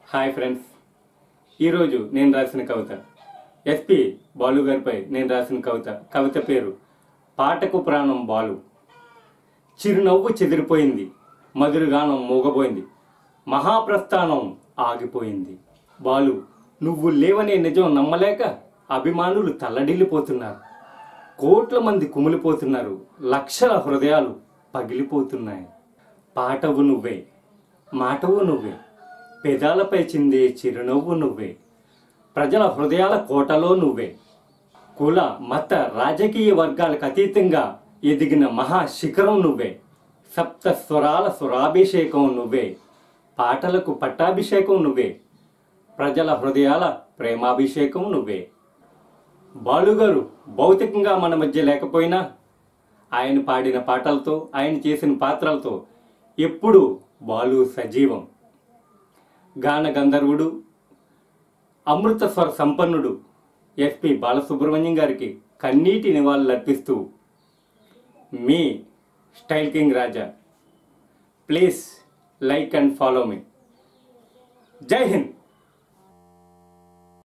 hi friends ఈరోజు నేను రాసిన కవిత ఎస్పి బాలు గారిపై నేను రాసిన కవిత కవిత పేరు పాటకు ప్రాణం బాలు చిరునవ్వు చెదిరిపోయింది మధురగానం మూగబోయింది మహాప్రస్థానం ఆగిపోయింది బాలు నువ్వు లేవనే నిజం నమ్మలేక అభిమానులు తల్లడిల్లిపోతున్నారు కోట్ల మంది కుమిలిపోతున్నారు లక్షల హృదయాలు పగిలిపోతున్నాయి పాటవు నువ్వే మాటవు నువ్వే పెదాలపై చిందే చిరునవ్వు నువ్వే ప్రజల హృదయాల కోటలో నువ్వే కుల మత రాజకీయ వర్గాలకు అతీతంగా ఎదిగిన మహా శిఖరం నువ్వే సప్త స్వరాల స్వరాభిషేకం నువ్వే పాటలకు పట్టాభిషేకం నువ్వే ప్రజల హృదయాల ప్రేమాభిషేకం నువ్వే బాలుగారు భౌతికంగా మన మధ్య లేకపోయినా ఆయన పాడిన పాటలతో ఆయన చేసిన పాత్రలతో ఎప్పుడూ బాలు సజీవం గాన గంధర్వుడు అమృతస్వర సంపన్నుడు ఎస్పి బాలసుబ్రహ్మణ్యం గారికి కన్నీటి నివాళులు అర్పిస్తూ మీ style king Raja please like and follow మీ జై హింద్